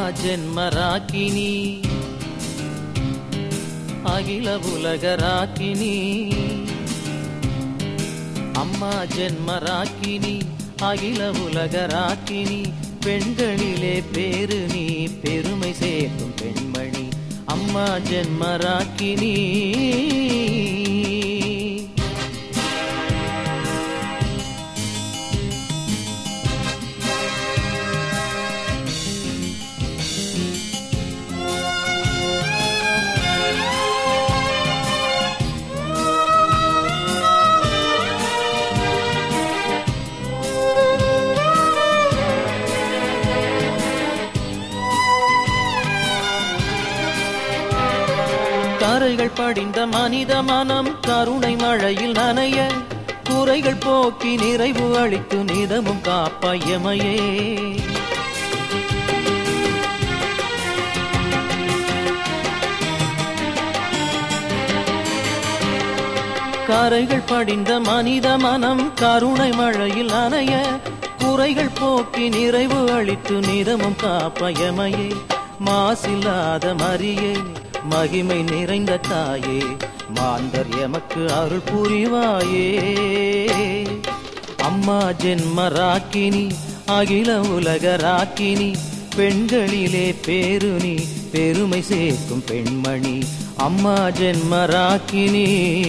ஜென்மராக்கினி அகில உலகராக்கினி அம்மா ஜென்மராக்கினி அகில உலகராக்கினி பெண்களிலே பேரு நீ பெருமை சேர்க்கும் பெண்மணி அம்மா ஜென்மராக்கினி கரைகள் படிந்த மனித மனம் கருணை மழையில் நனைய குறைகள் போக்கி நிறைவு அளித்து நிதமும் காப்பாயமையே கரைகள் படிந்த மனித மனம் கருணை மழையில் நனைய குறைகள் போக்கி நிறைவு அளித்து நிதமும் காப்பயமையே மாசில்லாத மரியே மகிமை நிறைந்த தாயே மாந்தர் எமக்கு அருள் புரிவாயே அம்மா ஜென்ம ராக்கினி அகில உலக ராக்கினி பெண்களிலே பேரு நீ பெருமை சேர்க்கும் பெண்மணி அம்மா ஜென்ம ராக்கினி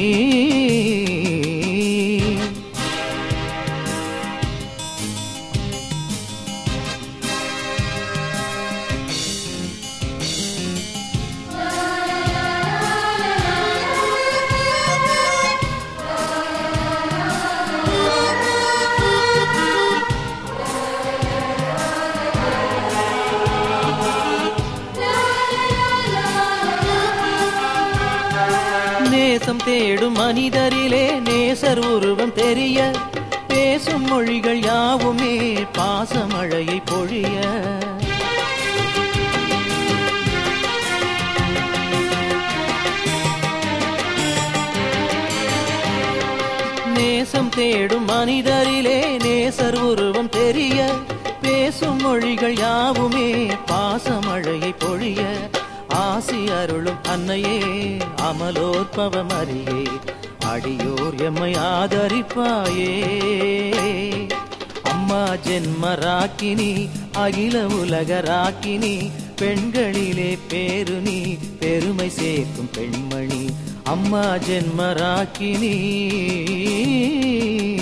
நேசம் தேடும் மனிதரிலே நேசர் உருவம் தெரிய பேசும் மொழிகள் யாவுமே பாசமழையை பொழிய நேசம் தேடும் மனிதரிலே நேசர் உருவம் தெரிய பேசும் மொழிகள் யாவுமே பாசமழையை பொழிய ஆசி அருளும் அன்னையே அமலோற்பவம் அறியே அடியோர் எம்மை ஆதரிப்பாயே அம்மா ஜென்ம ராக்கினி அகில உலக ராக்கினி பெண்களிலே பேரு நீ பெருமை சேர்க்கும் பெண்மணி அம்மா ஜென்ம ராக்கினி